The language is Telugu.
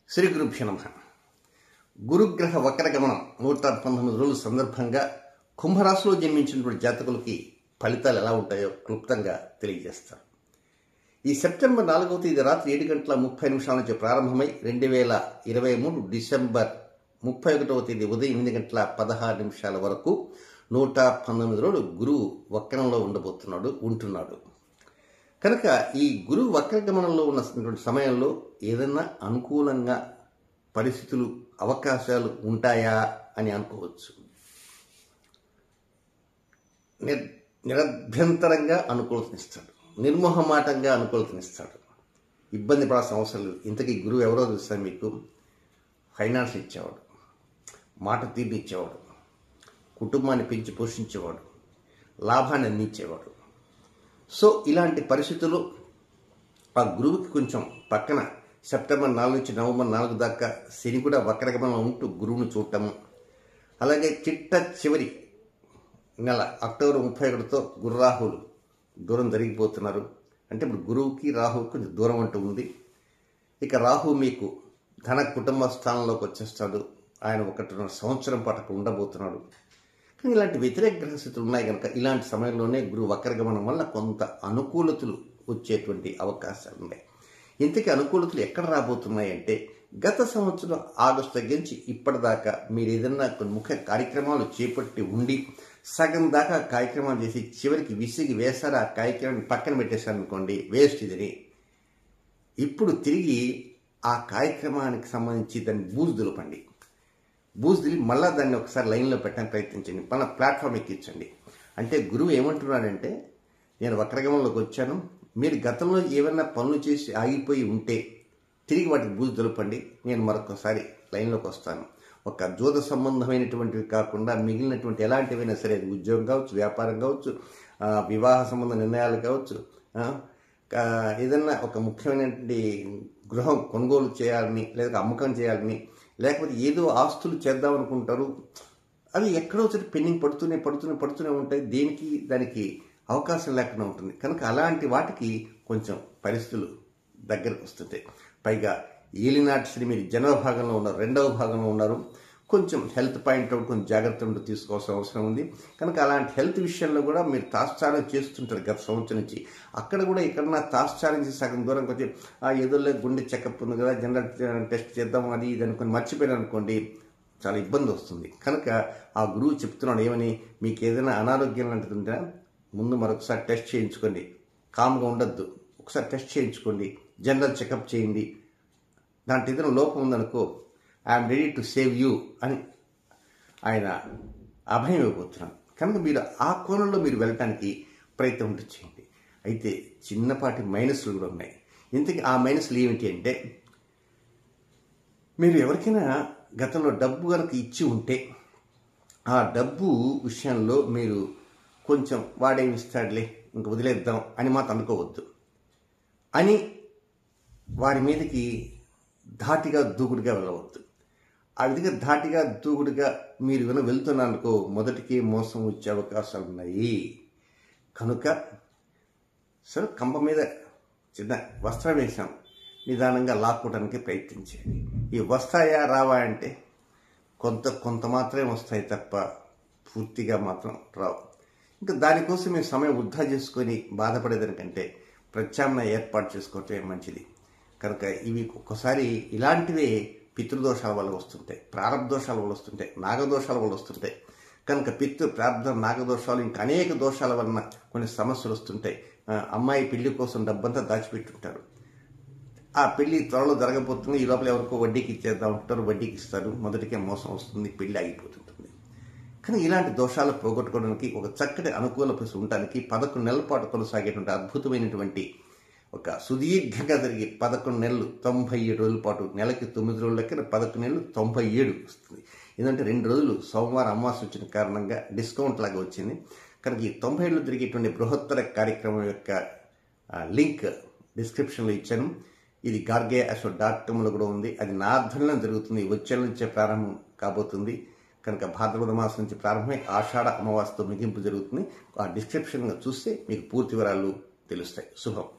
శ్రీ గురుభ్య నమ గురుగ్రహ వక్రగమనం నూట పంతొమ్మిది రోజుల సందర్భంగా కుంభరాశిలో జన్మించినటువంటి జాతకులకి ఫలితాలు ఎలా ఉంటాయో క్లుప్తంగా తెలియజేస్తారు ఈ సెప్టెంబర్ నాలుగవ తేదీ రాత్రి ఏడు గంటల ముప్పై నిమిషాల నుంచి ప్రారంభమై రెండు వేల ఇరవై మూడు డిసెంబర్ ముప్పై ఒకటవ తేదీ ఉదయం ఎనిమిది గంటల పదహారు నిమిషాల వరకు నూట పంతొమ్మిది రోజులు గురువు వక్రంలో ఉండబోతున్నాడు ఉంటున్నాడు కనుక ఈ గురువు వక్రగమనంలో ఉన్నటువంటి సమయంలో ఏదైనా అనుకూలంగా పరిస్థితులు అవకాశాలు ఉంటాయా అని అనుకోవచ్చు నిర్ నిరభ్యంతరంగా అనుకూలతనిస్తాడు నిర్మోహమాటంగా అనుకూలతనిస్తాడు ఇబ్బంది పడాల్సిన అవసరం లేదు ఇంతకీ గురువు ఎవరో తెలుసా మీకు ఫైనాన్స్ ఇచ్చేవాడు మాట తీర్ని ఇచ్చేవాడు కుటుంబాన్ని పెంచి పోషించేవాడు లాభాన్ని అందించేవాడు సో ఇలాంటి పరిస్థితులు ఆ గురువుకి కొంచెం పక్కన సెప్టెంబర్ నాలుగు నుంచి నవంబర్ నాలుగు దాకా శని కూడా వక్రగమనం ఉంటూ గురువును చూడటము అలాగే చిట్ట చివరి నెల అక్టోబర్ ముప్పై ఒకటితో గురు రాహువులు దూరం జరిగిపోతున్నారు అంటే ఇప్పుడు గురువుకి రాహువుకి కొంచెం దూరం అంటూ ఉంది ఇక రాహు మీకు ధన కుటుంబ స్థానంలోకి వచ్చేస్తాడు ఆయన ఒకటిన్నర సంవత్సరం పాటు అక్కడ ఉండబోతున్నాడు కానీ ఇలాంటి వ్యతిరేక గ్రహస్థితులు ఉన్నాయి కనుక ఇలాంటి సమయంలోనే గురువు వక్రగమనం వల్ల కొంత అనుకూలతలు వచ్చేటువంటి అవకాశాలు ఉన్నాయి ఇంతకీ అనుకూలతలు ఎక్కడ రాబోతున్నాయి అంటే గత సంవత్సరం ఆగస్టు తగ్గించి ఇప్పటిదాకా మీరు ఏదన్నా కొన్ని ముఖ్య కార్యక్రమాలు చేపట్టి ఉండి సగం దాకా కార్యక్రమాలు చేసి చివరికి విసిగి వేసారు ఆ కార్యక్రమాన్ని పక్కన పెట్టేశారు అనుకోండి వేస్ట్ ఇదని ఇప్పుడు తిరిగి ఆ కార్యక్రమానికి సంబంధించి దాన్ని బూజు దులపండి బూజు దిలి మళ్ళా దాన్ని ఒకసారి లైన్లో పెట్టడానికి ప్రయత్నించండి మన ప్లాట్ఫామ్ ఎక్కించండి అంటే గురువు ఏమంటున్నాడంటే నేను వక్రగమంలోకి వచ్చాను మీరు గతంలో ఏమైనా పనులు చేసి ఆగిపోయి ఉంటే తిరిగి వాటికి బూజు దులపండి నేను మరొకసారి లైన్లోకి వస్తాను ఒక జోద సంబంధమైనటువంటివి కాకుండా మిగిలినటువంటి ఎలాంటివైనా సరే అది ఉద్యోగం కావచ్చు వ్యాపారం కావచ్చు వివాహ సంబంధ నిర్ణయాలు కావచ్చు ఏదన్నా ఒక ముఖ్యమైనటువంటి గృహం కొనుగోలు చేయాలని లేదా అమ్మకం చేయాలని లేకపోతే ఏదో ఆస్తులు చేద్దాం అనుకుంటారు అవి ఎక్కడో ఒకటి పెండింగ్ పడుతూనే పడుతూనే పడుతూనే ఉంటాయి దేనికి దానికి అవకాశం లేకుండా ఉంటుంది కనుక అలాంటి వాటికి కొంచెం పరిస్థితులు దగ్గరకు వస్తుంటాయి పైగా ఏలినాటి శ్రీ మీరు జనవ భాగంలో ఉన్నారు రెండవ భాగంలో ఉన్నారు కొంచెం హెల్త్ పాయింట్ అవుట్ కొంచెం జాగ్రత్తలు తీసుకోవాల్సిన అవసరం ఉంది కనుక అలాంటి హెల్త్ విషయంలో కూడా మీరు తాత్సారం చేస్తుంటారు గత సంవత్సరం నుంచి అక్కడ కూడా ఎక్కడన్నా తాత్సారం చేసి సగం దూరంకి వచ్చి ఆ ఎదురులో గుండె చెకప్ ఉంది కదా జనరల్ టెస్ట్ చేద్దాం అది ఇది అనుకుని మర్చిపోయారు అనుకోండి చాలా ఇబ్బంది వస్తుంది కనుక ఆ గురువు చెప్తున్నాడు ఏమని మీకు ఏదైనా అనారోగ్యం లాంటిది ఉంటే ముందు మరొకసారి టెస్ట్ చేయించుకోండి కామ్గా ఉండొద్దు ఒకసారి టెస్ట్ చేయించుకోండి జనరల్ చెకప్ చేయండి దాంట్లో ఏదైనా లోపం ఉందనుకో I'm ready to save you అని ఆయన అభయం ఇవ్వబోతున్నాను కనుక మీరు ఆ కోణంలో మీరు వెళ్ళటానికి ప్రయత్నం ఉంటే చేయండి అయితే చిన్నపాటి మైనస్లు కూడా ఉన్నాయి ఇంతకీ ఆ మైనస్లు ఏమిటి అంటే మీరు ఎవరికైనా గతంలో డబ్బు కనుక ఇచ్చి ఉంటే ఆ డబ్బు విషయంలో మీరు కొంచెం వాడేమి ఇస్తాడులే ఇంక వదిలేద్దాం అని మాత్రం అనుకోవద్దు అని వారి మీదకి ధాటిగా దూకుడుగా వెళ్ళవద్దు ఆ విధంగా ధాటిగా దూకుడుగా మీరు కనుక వెళ్తున్నారనుకో మొదటికి మోసం వచ్చే అవకాశాలు ఉన్నాయి కనుక సరే కంప మీద చిన్న వస్త్రం వేసాం నిదానంగా లాక్కోవడానికి ప్రయత్నించేది ఈ వస్తాయా రావా అంటే కొంత కొంత మాత్రమే వస్తాయి తప్ప పూర్తిగా మాత్రం రావు ఇంకా దానికోసం మేము సమయం వృధా చేసుకొని బాధపడేదానికంటే ప్రత్యామ్నాయ ఏర్పాటు చేసుకోవటమే మంచిది కనుక ఇవి ఒక్కసారి ఇలాంటివే పితృదోషాల వల్ల వస్తుంటాయి ప్రారంభదోషాల వల్ల వస్తుంటాయి నాగదోషాల వల్ల వస్తుంటాయి కనుక పితృ ప్రారంభ నాగదోషాలు ఇంకా అనేక దోషాల వలన కొన్ని సమస్యలు వస్తుంటాయి అమ్మాయి పెళ్లి కోసం డబ్బంతా దాచిపెట్టుంటారు ఆ పెళ్లి త్వరలో జరగబోతుంది ఈ లోపల ఎవరికో వడ్డీకి ఇచ్చేద్దాం ఉంటారు వడ్డీకి ఇస్తారు మొదటికే మోసం వస్తుంది పెళ్లి ఆగిపోతుంటుంది కానీ ఇలాంటి దోషాలు పోగొట్టుకోవడానికి ఒక చక్కటి అనుకూల పరిస్థితి ఉండడానికి పదకొండు నెలల పాటు కొనసాగేటువంటి అద్భుతమైనటువంటి ఒక సుదీర్ఘంగా జరిగే పదకొండు నెలలు తొంభై ఏడు రోజుల పాటు నెలకి తొమ్మిది రోజుల లెక్కన పదకొండు నెలలు తొంభై ఏడు వస్తుంది ఎందుకంటే రెండు రోజులు సోమవారం అమావాస్య వచ్చిన కారణంగా డిస్కౌంట్ లాగా వచ్చింది కనుక ఈ తొంభై ఏళ్ళు జరిగేటువంటి బృహత్తర కార్యక్రమం యొక్క లింక్ డిస్క్రిప్షన్లో ఇచ్చాను ఇది గార్గే అశో డాట్ కామ్లో కూడా ఉంది అది నా ఆధ్వర్యంలో జరుగుతుంది వచ్చే నుంచే ప్రారంభం కాబోతుంది కనుక భాద్రపద మాసం నుంచి ప్రారంభమై ఆషాఢ అమావాస్యతో ముగింపు జరుగుతుంది ఆ డిస్క్రిప్షన్ చూస్తే మీకు పూర్తి వివరాలు తెలుస్తాయి శుభం